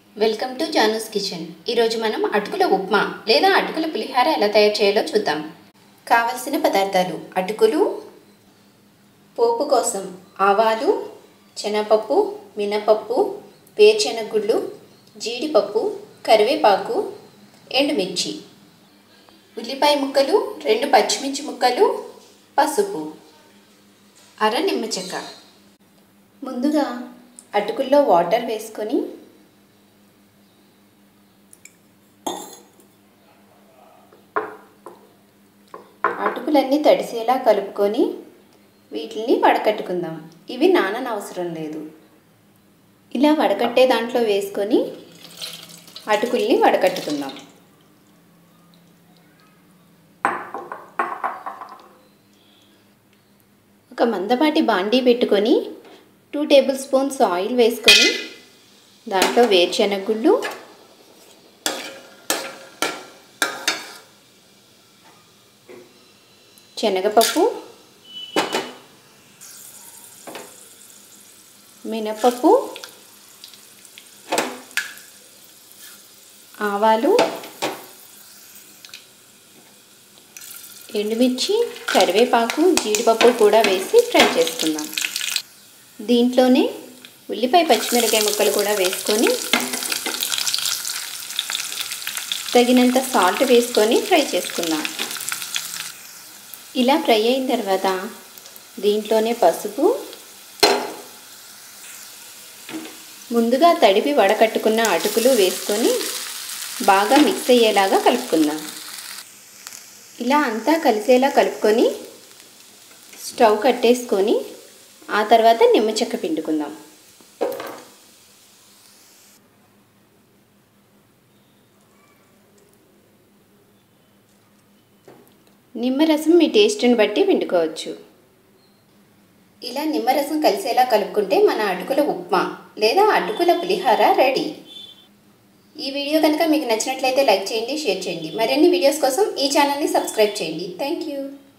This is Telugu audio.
వెల్కమ్ టు జానూస్ కిచెన్ ఈరోజు మనం అటుకుల ఉప్మా లేదా అటుకుల పులిహార ఎలా తయారు చేయాలో చూద్దాం కావలసిన పదార్థాలు అటుకులు పోపు కోసం ఆవాలు శనగపప్పు మినపప్పు వేరుశెనగగుళ్ళు జీడిపప్పు కరివేపాకు ఎండుమిర్చి ఉల్లిపాయ ముక్కలు రెండు పచ్చిమిర్చి ముక్కలు పసుపు అర నిమ్మ చెక్క ముందుగా అటుకుల్లో వాటర్ వేసుకొని అటుకులన్నీ తడిసేలా కలుపుకొని వీటిని వడకట్టుకుందాం ఇవి నాననవసరం లేదు ఇలా వడకట్టే దాంట్లో వేసుకొని అటుకుల్ని వడకట్టుకుందాం ఒక మందపాటి బాండీ పెట్టుకొని టూ టేబుల్ స్పూన్స్ ఆయిల్ వేసుకొని దాంట్లో వేరుశెనగగుళ్ళు శనగపప్పు మినపప్పు ఆవాలు ఎండుమిర్చి కరివేపాకు జీడిపప్పు కూడా వేసి ఫ్రై చేసుకుందాం దీంట్లోనే ఉల్లిపాయ పచ్చిమిరకాయ ముక్కలు కూడా వేసుకొని తగినంత సాల్ట్ వేసుకొని ఫ్రై చేసుకుందాం ఇలా ఫ్రై అయిన తర్వాత దీంట్లోనే పసుపు ముందుగా తడిపి వడకట్టుకున్న అటుకులు వేసుకొని బాగా మిక్స్ అయ్యేలాగా కలుపుకుందాం ఇలా అంతా కలిసేలా కలుపుకొని స్టవ్ కట్టేసుకొని ఆ తర్వాత నిమ్మ చెక్క పిండుకుందాం నిమ్మరసం మీ టేస్ట్ని బట్టి పిండుకోవచ్చు ఇలా నిమ్మరసం కలిసేలా కలుపుకుంటే మన అటుకుల ఉప్మా లేదా అటుకుల పులిహార రెడీ ఈ వీడియో కనుక మీకు నచ్చినట్లయితే లైక్ చేయండి షేర్ చేయండి మరిన్ని వీడియోస్ కోసం ఈ ఛానల్ని సబ్స్క్రైబ్ చేయండి థ్యాంక్ యూ